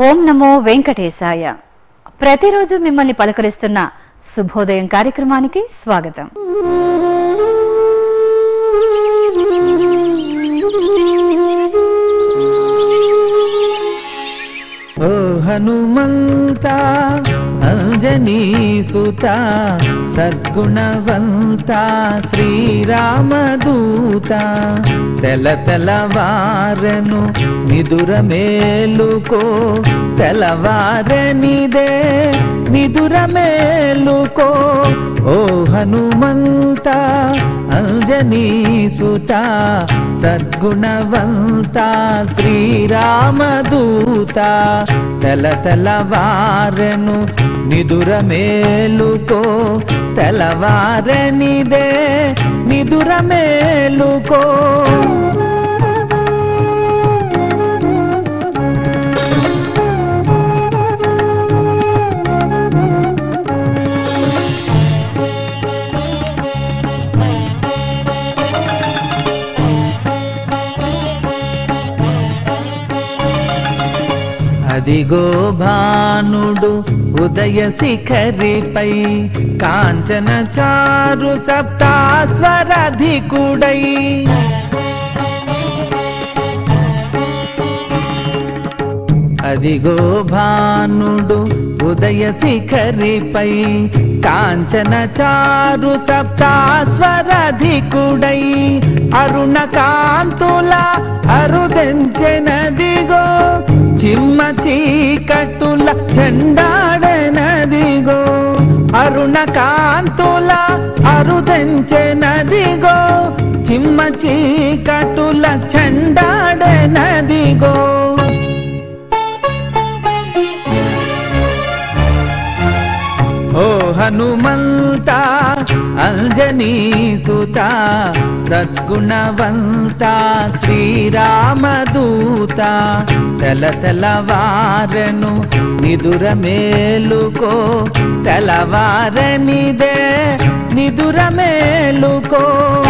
ఓం నమో వెంకటేశాయ ప్రతిరోజు మిమ్మల్ని పలకరిస్తున్న శుభోదయం కార్యక్రమానికి స్వాగతం ఓ హనుమంత అంజనీ సుత సద్గుణవంత శ్రీరామదూత తెల తెలవారెను నిదుర మేలుకో తెలవారనిదే నిదుర మేలుకో ఓ హనుమంత అంజనీ సుత సద్గుణవంత శ్రీరామదూత తెల తెలవారెను నిదుర మేలుకో తెలవారనిదే నిదుర మేలుకో అదిగో భానుడు ఉదయ శిఖరిపై కాంచన చారు సప్తాస్వరధికుడై అదిగో భానుడు ఉదయ శిఖరిపై కాంచన చారు సప్తాస్వరధికుడై అరుణ కాంతుల అరుదెంచెనదిగో చిమ్మ చీకట్టుల చెండాడనదిగో అరుణ కాంతుల అరుదెంచెనదిగో చిమ్మ చీకట్టుల చెండాడనదిగో ఓ హనుమంత అంజనీ సుత సద్గుణవంత శ్రీరామదూత తెల తెలవారను నిదుర మేలుకో తెలవారనిదే నిదుర మేలుకో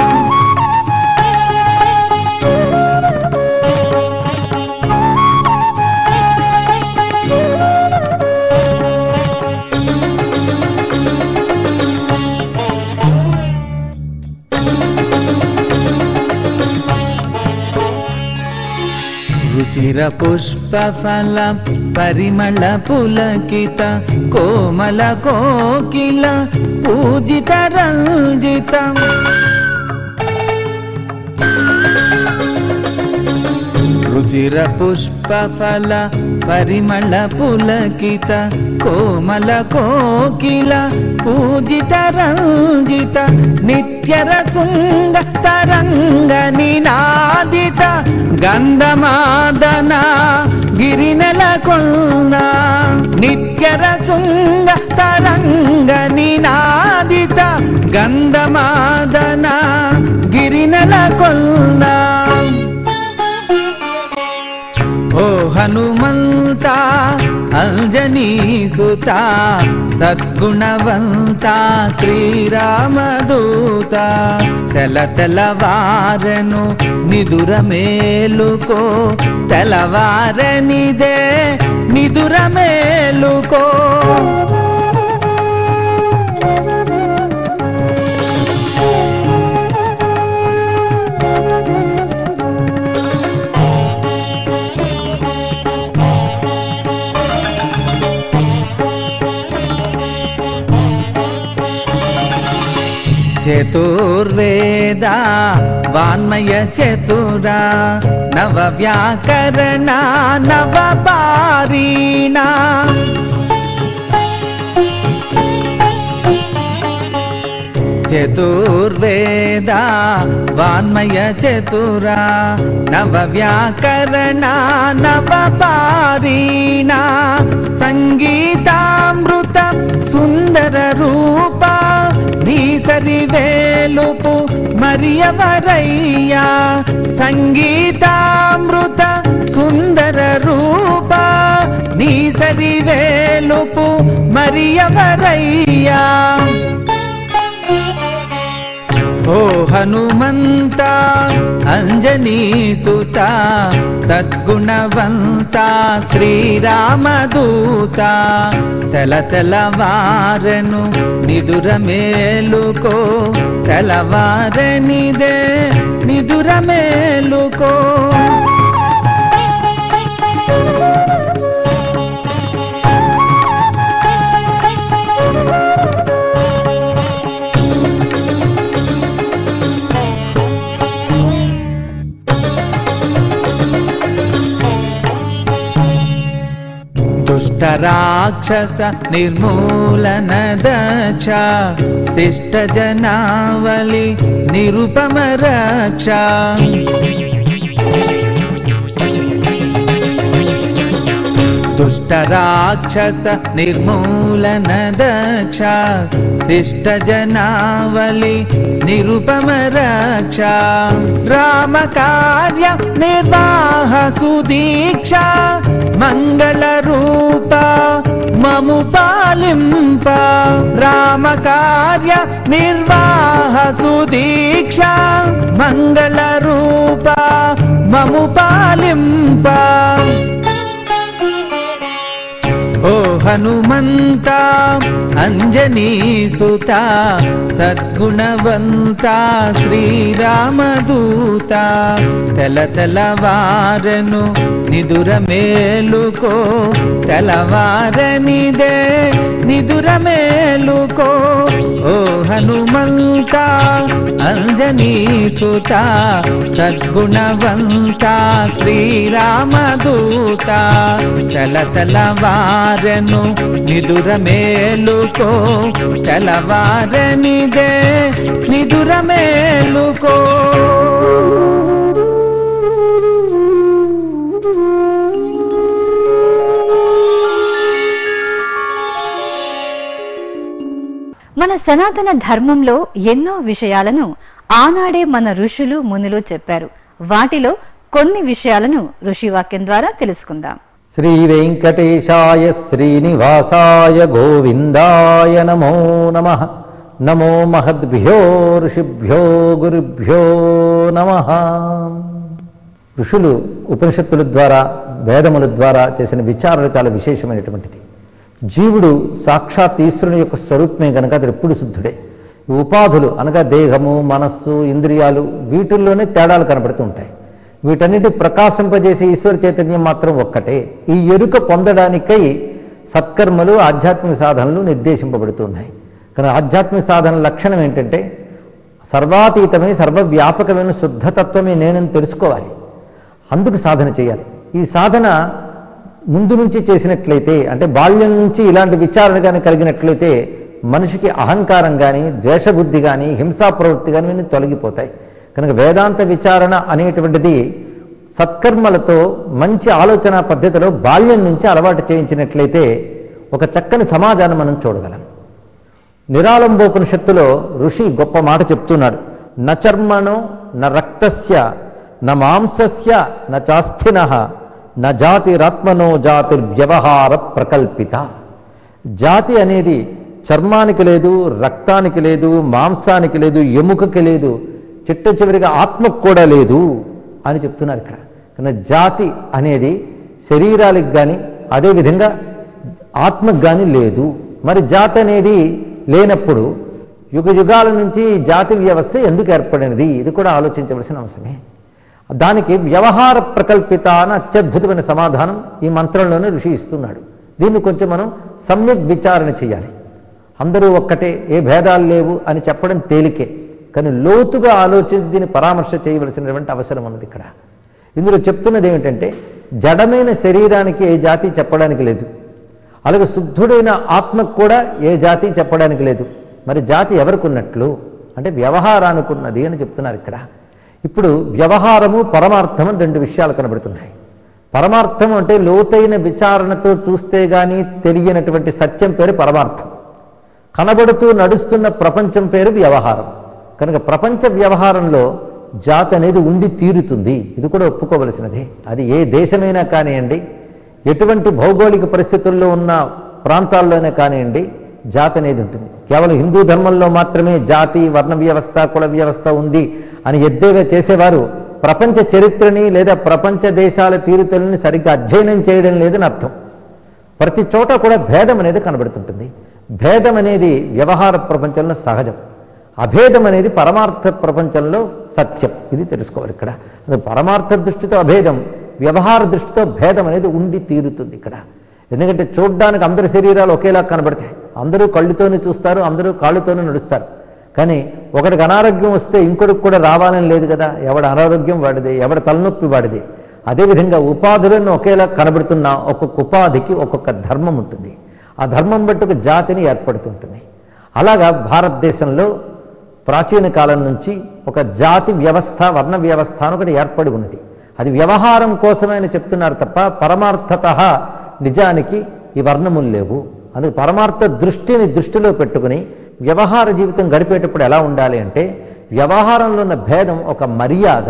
రుచిర పుష్ప ఫల పరిమళ పులకిత కోమల కోకిల పూజిత రంజిత రుచిర పుష్ప ఫల పరిమళ పులకిత కోమల కోకిల పూజిత రంజిత నిత్యర శృంగ తరంగ నినాదిత గంధమాదన గిరినెల కొన్న నిత్యర శృంగ తరంగ నినాదిత గంధమాదన గిరినెల కొన్న ఓ హనుమంత అంజనీ సుత సద్గుణవంత శ్రీరామదూత తెల తెలవారను నిదుర మేలుకో తెలవారనిదే నిదుర మేలుకో చతుర్వేద వాన్మయ చతురా నవ వ్యాకరణ నవ పారీణ చతుర్వేద వాన్మయ చతురా నవ వ్యాకరణ నవ పారీణ సంగీతామృత సుందర రూప నీ సరివేలుపు మరియవరయ్యా సంగీతామృత సుందర రూప నీ సరివేలుపు మరియవరయ్యా ఓ హనుమంత అంజనీ సుత సద్గుణవంత శ్రీరామదూత తెల తెలవారను నిదుర మేలుకో తెలవారనిదే నిదుర మేలుకో దుష్ట రాక్షస నిర్మూలన దక్ష శిష్ట జనావళి నిరుపమ రక్ష దుష్ట రాక్షస నిర్మూలన దక్ష శిష్ట జనావళి నిరుపమ రక్ష రామ కార్య నిర్వాహ సుదీక్ష మంగళ రూప మము పాలింప రామ కార్య నిర్వాహ సుదీక్ష మంగళ రూప మము పాలింప ఓ హనుమంత అంజనీ సుత సద్గుణవంత శ్రీరామదూత తెల తెలవారను నిదుర మేలుకో తెలవారనిదే నిదుర మేలుకో ఓ హనుమంత అంజనీ సుత సద్గుణవంత శ్రీరామదూత తెల తెలవారను నిదుర మేలుకో తెలవారనిదే నిదుర మేలుకో మన సనాతన ధర్మంలో ఎన్నో విషయాలను ఆనాడే మన ఋషులు మునులు చెప్పారు వాటిలో కొన్ని విషయాలను ఋషివాక్యం ద్వారా తెలుసుకుందాం శ్రీ వెంకటేశాయ శ్రీనివాసాయ గోవిందాయ నమో నమ నమో మహద్భ్యో ఋషిభ్యో గురుభ్యో నమ ఋషులు ఉపనిషత్తుల ద్వారా వేదముల ద్వారా చేసిన విచారణ చాలా విశేషమైనటువంటిది జీవుడు సాక్షాత్ ఈశ్వరుని యొక్క స్వరూపమే గనక అది ఎప్పుడు శుద్ధుడే ఈ ఉపాధులు అనగా దేహము మనస్సు ఇంద్రియాలు వీటిల్లోనే తేడాలు కనబడుతూ ఉంటాయి వీటన్నిటి ప్రకాశింపజేసే ఈశ్వర చైతన్యం మాత్రం ఒక్కటే ఈ ఎరుక పొందడానికై సత్కర్మలు ఆధ్యాత్మిక సాధనలు నిర్దేశింపబడుతున్నాయి కానీ ఆధ్యాత్మిక సాధన లక్షణం ఏంటంటే సర్వాతీతమే సర్వవ్యాపకమైన శుద్ధతత్వమే నేనని తెలుసుకోవాలి అందుకు సాధన చేయాలి ఈ సాధన ముందు నుంచి చేసినట్లయితే అంటే బాల్యం నుంచి ఇలాంటి విచారణ కానీ కలిగినట్లయితే మనిషికి అహంకారం కానీ ద్వేషబుద్ధి కానీ హింసా ప్రవృత్తి కానీ ఇవన్నీ తొలగిపోతాయి కనుక వేదాంత విచారణ అనేటువంటిది సత్కర్మలతో మంచి ఆలోచన పద్ధతిలో బాల్యం నుంచి అలవాటు చేయించినట్లయితే ఒక చక్కని సమాజాన్ని మనం చూడగలం నిరాళంబోపనిషత్తులో ఋషి గొప్ప మాట చెప్తున్నాడు న చర్మణో న రక్తస్య న మాంసస్య న చాస్థిన న జాతిరాత్మనో జాతిర్వ్యవహార ప్రకల్పిత జాతి అనేది చర్మానికి లేదు రక్తానికి లేదు మాంసానికి లేదు ఎముకకి లేదు చిట్ట చివరిగా ఆత్మకు కూడా లేదు అని చెప్తున్నారు ఇక్కడ కానీ జాతి అనేది శరీరాలకు కానీ అదేవిధంగా ఆత్మకు కానీ లేదు మరి జాతి అనేది లేనప్పుడు యుగ యుగాల నుంచి జాతి వ్యవస్థ ఎందుకు ఏర్పడినది ఇది కూడా ఆలోచించవలసిన అవసరమే దానికి వ్యవహార ప్రకల్పిత అని అత్యద్భుతమైన సమాధానం ఈ మంత్రంలోనే ఋషి ఇస్తున్నాడు దీన్ని కొంచెం మనం సమ్యక్ విచారణ చేయాలి అందరూ ఒక్కటే ఏ భేదాలు లేవు అని చెప్పడం తేలికే కానీ లోతుగా ఆలోచించి దీన్ని పరామర్శ చేయవలసినటువంటి అవసరం ఉన్నది ఇక్కడ ఇందులో చెప్తున్నది ఏమిటంటే జడమైన శరీరానికి ఏ జాతి చెప్పడానికి లేదు అలాగే శుద్ధుడైన ఆత్మకు కూడా ఏ జాతి చెప్పడానికి లేదు మరి జాతి ఎవరికి ఉన్నట్లు అంటే వ్యవహారానికి ఉన్నది అని చెప్తున్నారు ఇక్కడ ఇప్పుడు వ్యవహారము పరమార్థం అని రెండు విషయాలు కనబడుతున్నాయి పరమార్థం అంటే లోతైన విచారణతో చూస్తే గానీ తెలియనటువంటి సత్యం పేరు పరమార్థం కనబడుతూ నడుస్తున్న ప్రపంచం పేరు వ్యవహారం కనుక ప్రపంచ వ్యవహారంలో జాతి అనేది ఉండి తీరుతుంది ఇది కూడా ఒప్పుకోవలసినదే అది ఏ దేశమైనా కానివ్వండి ఎటువంటి భౌగోళిక పరిస్థితుల్లో ఉన్న ప్రాంతాల్లోనే కానివ్వండి జాతి అనేది ఉంటుంది కేవలం హిందూ ధర్మంలో మాత్రమే జాతి వర్ణ వ్యవస్థ కుల వ్యవస్థ ఉంది అని ఎద్దేవా చేసేవారు ప్రపంచ చరిత్రని లేదా ప్రపంచ దేశాల తీరుతలని సరిగ్గా అధ్యయనం చేయడం లేదని అర్థం ప్రతి చోట కూడా భేదం అనేది కనబడుతుంటుంది భేదం అనేది వ్యవహార ప్రపంచంలో సహజం అభేదం అనేది పరమార్థ ప్రపంచంలో సత్యం ఇది తెలుసుకోవాలి ఇక్కడ అది పరమార్థ దృష్టితో అభేదం వ్యవహార దృష్టితో భేదం అనేది ఉండి తీరుతుంది ఇక్కడ ఎందుకంటే చూడ్డానికి అందరి శరీరాలు ఒకేలా కనబడతాయి అందరూ కళ్ళుతోనే చూస్తారు అందరూ కాళ్ళుతోనే నడుస్తారు కానీ ఒకడికి అనారోగ్యం వస్తే ఇంకొకటికి కూడా రావాలని లేదు కదా ఎవడ అనారోగ్యం వాడిదే ఎవడ తలనొప్పి వాడిదే అదేవిధంగా ఉపాధులను ఒకేలా కనబడుతున్న ఒక్కొక్క ఉపాధికి ఒక్కొక్క ధర్మం ఉంటుంది ఆ ధర్మం బట్టి ఒక జాతిని ఏర్పడుతుంటుంది అలాగా భారతదేశంలో ప్రాచీన కాలం నుంచి ఒక జాతి వ్యవస్థ వర్ణ వ్యవస్థ అని ఒకటి ఏర్పడి ఉన్నది అది వ్యవహారం కోసమే అని చెప్తున్నారు తప్ప పరమార్థత నిజానికి ఈ వర్ణములు లేవు అందుకు పరమార్థ దృష్టిని దృష్టిలో పెట్టుకుని వ్యవహార జీవితం గడిపేటప్పుడు ఎలా ఉండాలి అంటే వ్యవహారంలో ఉన్న భేదం ఒక మర్యాద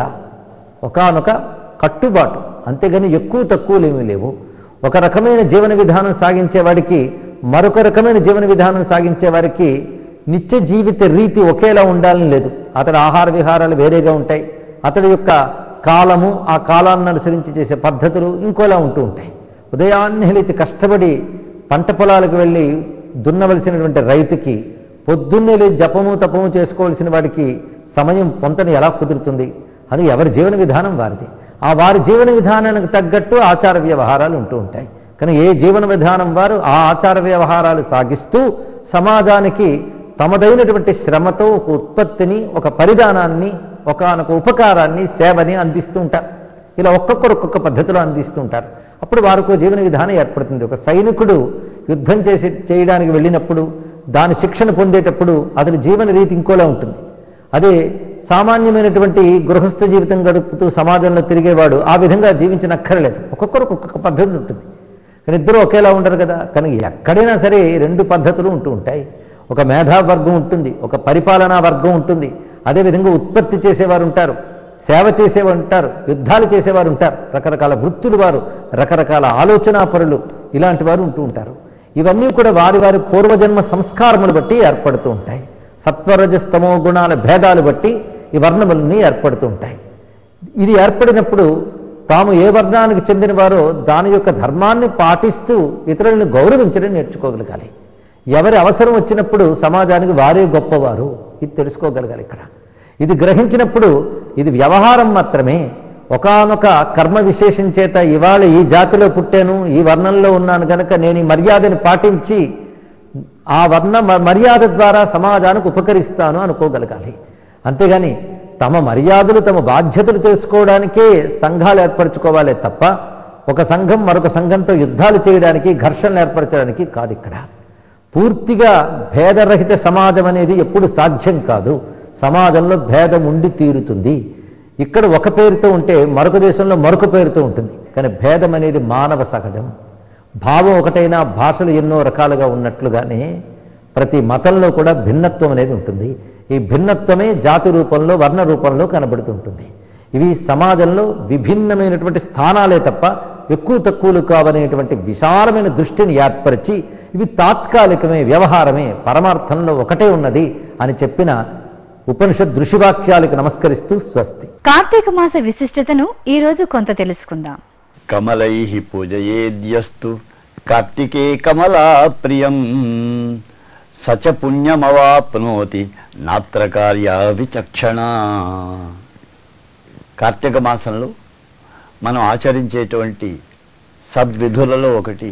ఒకానొక కట్టుబాటు అంతేగాని ఎక్కువ తక్కువలు ఏమీ లేవు ఒక రకమైన జీవన విధానం సాగించే వాడికి మరొక రకమైన జీవన విధానం సాగించే వారికి నిత్య జీవిత రీతి ఒకేలా ఉండాలని లేదు అతడి ఆహార విహారాలు వేరేగా ఉంటాయి అతడి యొక్క కాలము ఆ కాలాన్ని అనుసరించి చేసే పద్ధతులు ఇంకోలా ఉంటూ ఉంటాయి ఉదయాన్నే లేచి కష్టపడి పంట పొలాలకు వెళ్ళి దున్నవలసినటువంటి రైతుకి పొద్దున్నే లేచి జపము తపము చేసుకోవలసిన వాడికి సమయం పొంతని ఎలా కుదురుతుంది అది ఎవరి జీవన విధానం వారిది ఆ వారి జీవన విధానానికి తగ్గట్టు ఆచార వ్యవహారాలు ఉంటూ ఉంటాయి కానీ ఏ జీవన విధానం వారు ఆ ఆచార వ్యవహారాలు సాగిస్తూ సమాజానికి తమదైనటువంటి శ్రమతో ఒక ఉత్పత్తిని ఒక పరిధానాన్ని ఒకనొక ఉపకారాన్ని సేవని అందిస్తూ ఉంటారు ఇలా ఒక్కొక్కరు ఒక్కొక్క పద్ధతిలో అందిస్తూ ఉంటారు అప్పుడు వారికి జీవన విధానం ఏర్పడుతుంది ఒక సైనికుడు యుద్ధం చేసి చేయడానికి వెళ్ళినప్పుడు దాని శిక్షణ పొందేటప్పుడు అతని జీవన రీతి ఇంకోలా ఉంటుంది అదే సామాన్యమైనటువంటి గృహస్థ జీవితం గడుపుతూ సమాజంలో తిరిగేవాడు ఆ విధంగా జీవించనక్కర్లేదు ఒక్కొక్కరు ఒక్కొక్క పద్ధతి ఉంటుంది కానీ ఇద్దరు ఒకేలా ఉండరు కదా కానీ ఎక్కడైనా సరే రెండు పద్ధతులు ఉంటూ ఉంటాయి ఒక మేధా వర్గం ఉంటుంది ఒక పరిపాలనా వర్గం ఉంటుంది అదేవిధంగా ఉత్పత్తి చేసేవారు ఉంటారు సేవ చేసేవారు ఉంటారు యుద్ధాలు చేసేవారు ఉంటారు రకరకాల వృత్తులు వారు రకరకాల ఆలోచనాపరులు ఇలాంటి వారు ఉంటూ ఉంటారు ఇవన్నీ కూడా వారి వారి పూర్వజన్మ సంస్కారములు బట్టి ఏర్పడుతూ ఉంటాయి సత్వరజస్తమో గుణాల భేదాలు బట్టి ఈ వర్ణములన్నీ ఏర్పడుతూ ఉంటాయి ఇది ఏర్పడినప్పుడు తాము ఏ వర్ణానికి చెందిన వారో దాని యొక్క ధర్మాన్ని పాటిస్తూ ఇతరులను గౌరవించడం నేర్చుకోగలగాలి ఎవరి అవసరం వచ్చినప్పుడు సమాజానికి వారే గొప్పవారు ఇది తెలుసుకోగలగాలి ఇక్కడ ఇది గ్రహించినప్పుడు ఇది వ్యవహారం మాత్రమే ఒకానొక కర్మ విశేషం చేత ఇవాళ ఈ జాతిలో పుట్టాను ఈ వర్ణంలో ఉన్నాను కనుక నేను ఈ మర్యాదను పాటించి ఆ వర్ణ మ- మర్యాద ద్వారా సమాజానికి ఉపకరిస్తాను అనుకోగలగాలి అంతేగాని తమ మర్యాదలు తమ బాధ్యతలు తెలుసుకోవడానికే సంఘాలు ఏర్పరచుకోవాలే తప్ప ఒక సంఘం మరొక సంఘంతో యుద్ధాలు చేయడానికి ఘర్షణలు ఏర్పరచడానికి కాదు ఇక్కడ పూర్తిగా భేదరహిత సమాజం అనేది ఎప్పుడు సాధ్యం కాదు సమాజంలో భేదం ఉండి తీరుతుంది ఇక్కడ ఒక పేరుతో ఉంటే మరొక దేశంలో మరొక పేరుతో ఉంటుంది కానీ భేదం అనేది మానవ సహజం భావం ఒకటైనా భాషలు ఎన్నో రకాలుగా ఉన్నట్లుగానే ప్రతి మతంలో కూడా భిన్నత్వం అనేది ఉంటుంది ఈ భిన్నత్వమే జాతి రూపంలో వర్ణ రూపంలో కనబడుతుంటుంది ఇవి సమాజంలో విభిన్నమైనటువంటి స్థానాలే తప్ప ఎక్కువ తక్కువలు కావనేటువంటి విశాలమైన దృష్టిని ఏర్పరిచి ఇవి తాత్కాలికమే వ్యవహారమే పరమార్థంలో ఒకటే ఉన్నది అని చెప్పిన ఉపనిషత్ దృశివాక్యాలకు నమస్కరిస్తూ స్వస్తి కార్తీక మాస విశిష్టతను ఈ రోజు కొంత తెలుసుకుందాం కమలై పూజయేద్యస్తు కార్తికే కమలా ప్రియం సచ పుణ్యమవాప్నోతి నాత్ర కార్య విచక్షణ కార్తీక మాసంలో మనం ఆచరించేటువంటి సద్విధులలో ఒకటి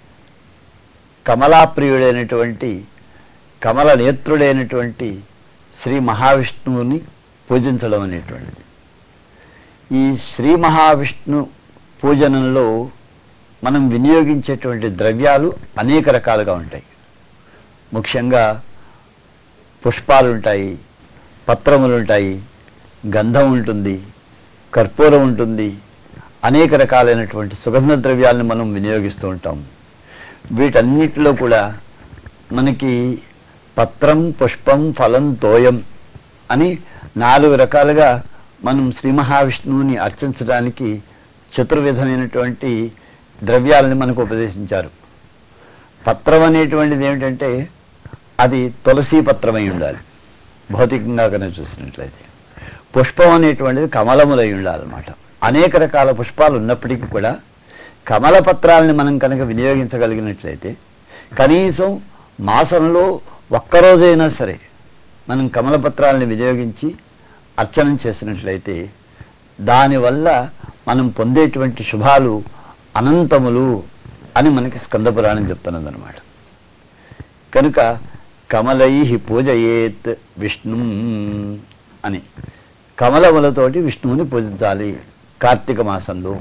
కమలాప్రియుడైనటువంటి కమల నేత్రుడైనటువంటి శ్రీ మహావిష్ణువుని పూజించడం అనేటువంటిది ఈ శ్రీ మహావిష్ణు పూజనంలో మనం వినియోగించేటువంటి ద్రవ్యాలు అనేక రకాలుగా ఉంటాయి ముఖ్యంగా పుష్పాలు ఉంటాయి పత్రములు ఉంటాయి గంధం ఉంటుంది కర్పూరం ఉంటుంది అనేక రకాలైనటువంటి సుగంధ ద్రవ్యాలను మనం వినియోగిస్తూ ఉంటాం వీటన్నిటిలో కూడా మనకి పత్రం పుష్పం ఫలం తోయం అని నాలుగు రకాలుగా మనం శ్రీ మహావిష్ణువుని అర్చించడానికి చతుర్విధమైనటువంటి ద్రవ్యాలని మనకు ఉపదేశించారు పత్రం అనేటువంటిది ఏమిటంటే అది తులసీ పత్రమై ఉండాలి భౌతికంగా కనుక చూసినట్లయితే పుష్పం అనేటువంటిది కమలములై ఉండాలన్నమాట అనేక రకాల పుష్పాలు ఉన్నప్పటికీ కూడా కమల పత్రాలని మనం కనుక వినియోగించగలిగినట్లయితే కనీసం మాసంలో ఒక్కరోజైనా సరే మనం కమల పత్రాలని వినియోగించి అర్చన చేసినట్లయితే దానివల్ల మనం పొందేటువంటి శుభాలు అనంతములు అని మనకి స్కందపురాణం చెప్తున్నదన్నమాట కనుక కమలై పూజయేత్ విష్ణు అని కమలములతోటి విష్ణువుని పూజించాలి కార్తీక మాసంలో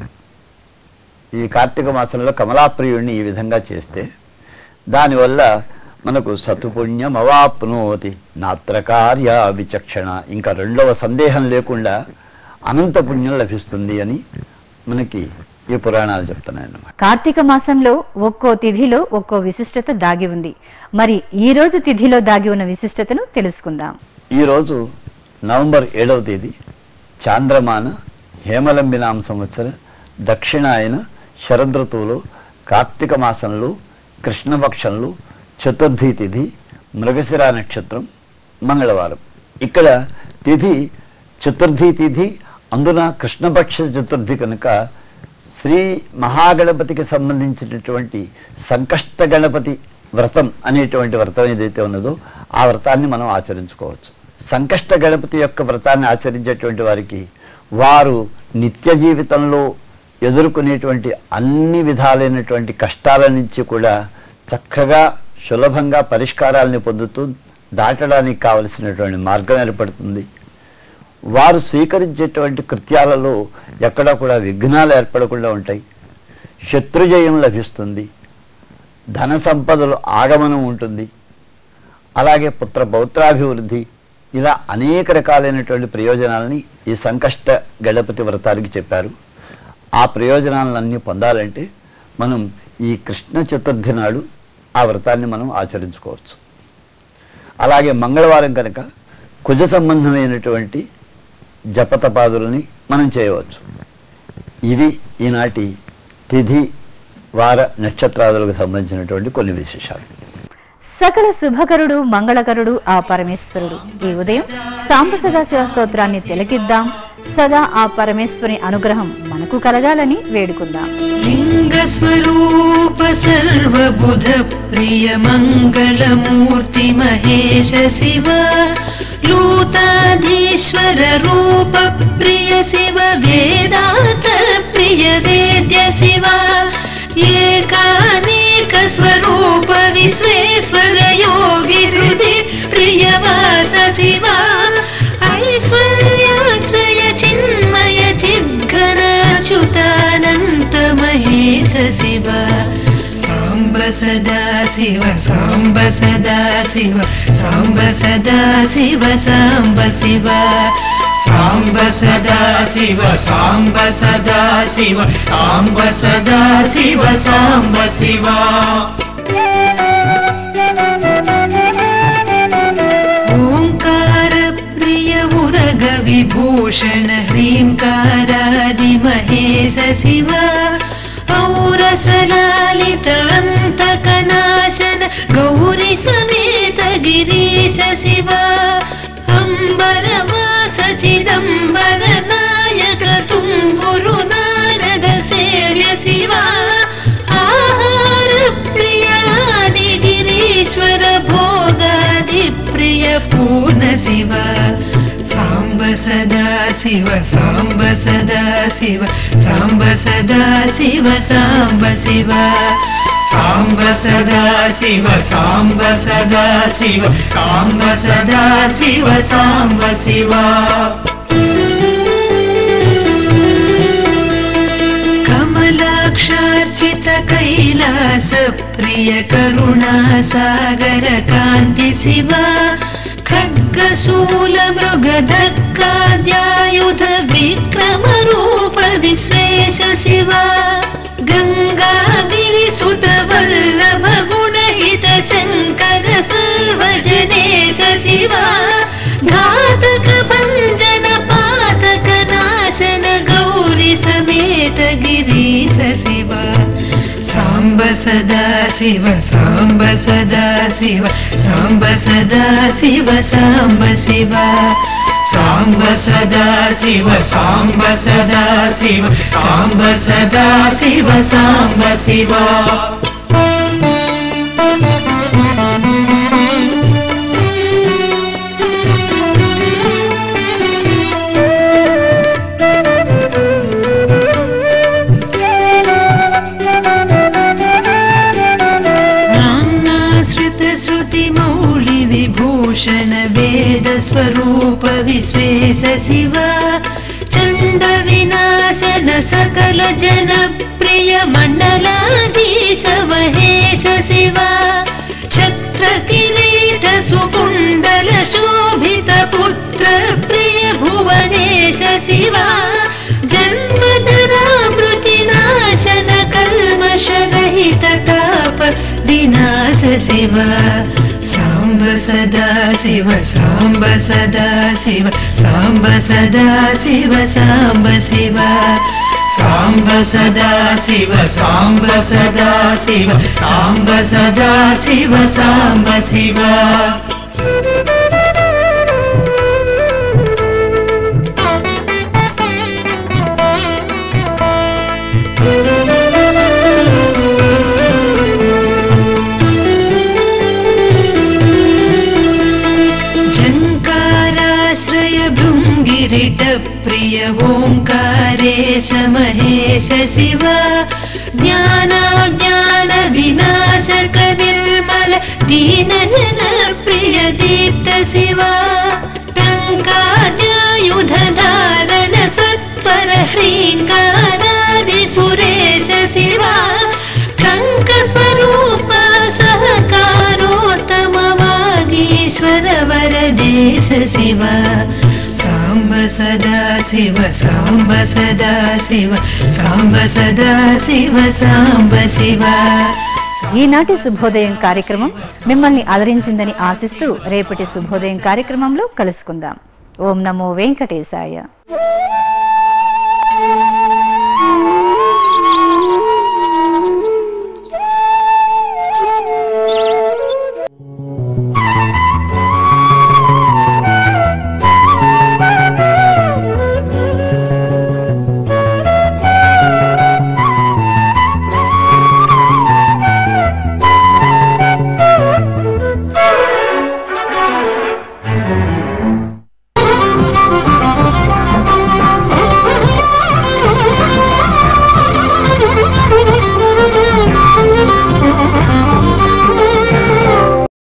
ఈ కార్తీక మాసంలో కమలాప్రియుడిని ఈ విధంగా చేస్తే దానివల్ల మనకు సతుపుణ్యం అవాప్నోతి నాత్ర కార్య విచక్షణ ఇంకా రెండవ సందేహం లేకుండా అనంత పుణ్యం లభిస్తుంది అని మనకి ఈ పురాణాలు చెప్తున్నాయి అన్నమాట కార్తీక మాసంలో ఒక్కో తిథిలో ఒక్కో విశిష్టత దాగి ఉంది మరి ఈ రోజు తిథిలో దాగి ఉన్న విశిష్టతను తెలుసుకుందాం ఈరోజు నవంబర్ ఏడవ తేదీ చాంద్రమాన హేమలంబినామ సంవత్సర దక్షిణాయన శరదృతువులో కార్తీక మాసంలో కృష్ణపక్షంలో చతుర్థి తిథి మృగశిర నక్షత్రం మంగళవారం ఇక్కడ తిథి చతుర్థి తిథి అందున కృష్ణపక్ష చతుర్థి కనుక శ్రీ మహాగణపతికి సంబంధించినటువంటి సంకష్ట గణపతి వ్రతం అనేటువంటి వ్రతం ఏదైతే ఉన్నదో ఆ వ్రతాన్ని మనం ఆచరించుకోవచ్చు సంకష్ట గణపతి యొక్క వ్రతాన్ని ఆచరించేటువంటి వారికి వారు నిత్య జీవితంలో ఎదుర్కొనేటువంటి అన్ని విధాలైనటువంటి కష్టాల నుంచి కూడా చక్కగా సులభంగా పరిష్కారాలని పొందుతూ దాటడానికి కావలసినటువంటి మార్గం ఏర్పడుతుంది వారు స్వీకరించేటువంటి కృత్యాలలో ఎక్కడా కూడా విఘ్నాలు ఏర్పడకుండా ఉంటాయి శత్రుజయం లభిస్తుంది ధన సంపదలు ఆగమనం ఉంటుంది అలాగే పుత్ర పౌత్రాభివృద్ధి ఇలా అనేక రకాలైనటువంటి ప్రయోజనాలని ఈ సంకష్ట గణపతి వ్రతానికి చెప్పారు ఆ ప్రయోజనాలన్నీ పొందాలంటే మనం ఈ కృష్ణ చతుర్థి నాడు ఆ వ్రతాన్ని మనం ఆచరించుకోవచ్చు అలాగే మంగళవారం కనుక కుజ సంబంధమైనటువంటి జపతపాదులని మనం చేయవచ్చు ఇవి ఈనాటి తిథి వార నక్షత్రాదులకు సంబంధించినటువంటి కొన్ని విశేషాలు సకల శుభకరుడు మంగళకరుడు ఆ పరమేశ్వరుడు ఈ ఉదయం సాంబ సదాశివ స్తోత్రాన్ని తిలకిద్దాం సదా ఆ పరమేశ్వరి అనుగ్రహం మనకు కలగాలని వేడుకుందాం लिङ्गस्वरूप सर्वबुधप्रिय मङ्गलमूर्ति महेश शिव लूताधीश्वर रूप प्रिय शिव वेदान्त प्रिय वेद्य शिव एकानेक स्वरूप विश्वेश्वर योगि हृदि प्रियवास शिव ऐश्वर्याश्रय चिन्मय चिद्घनच्युतानन्त महेश शिव साम्ब सदा शिव साम्ब सदा शिव साम्ब सदा शिव साम्ब शिव साम्ब सदा शिव साम्ब सदा शिव साम्ब सदा शिव साम्ब शिव ओङ्कार प्रिय उरग विभूषण ह्रीङ्कारादि महेश शिव औरसलालित अन्तकनाशन गौरि समेत गिरीश शिव अम्बरवास चिदम्बर नायक तुम्बुरु नारद सेव्य शिव आहार प्रियादि गिरीश्वर भोगादि प्रिय पूर्ण शिव साम्ब सदा शिव साम्ब सदा शिव साम्ब सदा शिव साम्ब शिव साम्ब सदा शिव साम्ब सदा शिव साम्ब सदा शिव साम्ब शिव कमलाक्षार्चित कैलास प्रिय करुणा सागर कान्ति शिव खड्गशूल मृगधक्काद्यायुध विक्रम रूप विश्वेश शिव गङ्गागिरिसुत वल्लभ गुणहित शङ्कर सर्वजनेश शिव घातक भञ्जन पातक नाशन गौरि समेत गिरीश शिव साम्ब सदा शिव साम्ब सदा शिव साम्ब सदा शिव साम्ब शिव साम्ब सदा शिव साम्ब सदा शिव साम्ब सदा शिव साम्ब शिव नाम्नाश्रित श्रुति मौलि विभूषण वेद स्वरूप विश्वेश शिव चण्ड विनाशन सकल जन प्रिय मण्डलाधीश महेश शिव छत्र किरीट सुकुण्डल शोभित पुत्र प्रिय भुवनेश शिव जन्म जरा मृतिनाशन कल्मषरहित ताप विनाश शिव साम्ब सदा शिव साम्ब सदा शिव साम्ब सदा शिव साम्ब शिव साम्ब सदा शिव साम्ब सदा शिव साम्ब सदा शिव साम्ब शिव झङ्काराश्रय भृङ्गिरिट प्रिय ओङ्कारेश महेश शिव ज्ञानाज्ञान विनाशक निर्मल दीनजन प्रिय दीप्त शिव टङ्काजायुधधारण सत्पर ह्रीङ्कारादि सुरेश शिव टङ्कस्वरूप सहकारोत्तमवागीश्वर वरदेश शिव साम्ब सदा शिव साम्ब सदा शिव साम्ब सदा शिव साम्ब शिव ఈనాటి శుభోదయం కార్యక్రమం మిమ్మల్ని అలరించిందని ఆశిస్తూ రేపటి శుభోదయం కార్యక్రమంలో కలుసుకుందాం ఓం నమో వెంకటేశాయ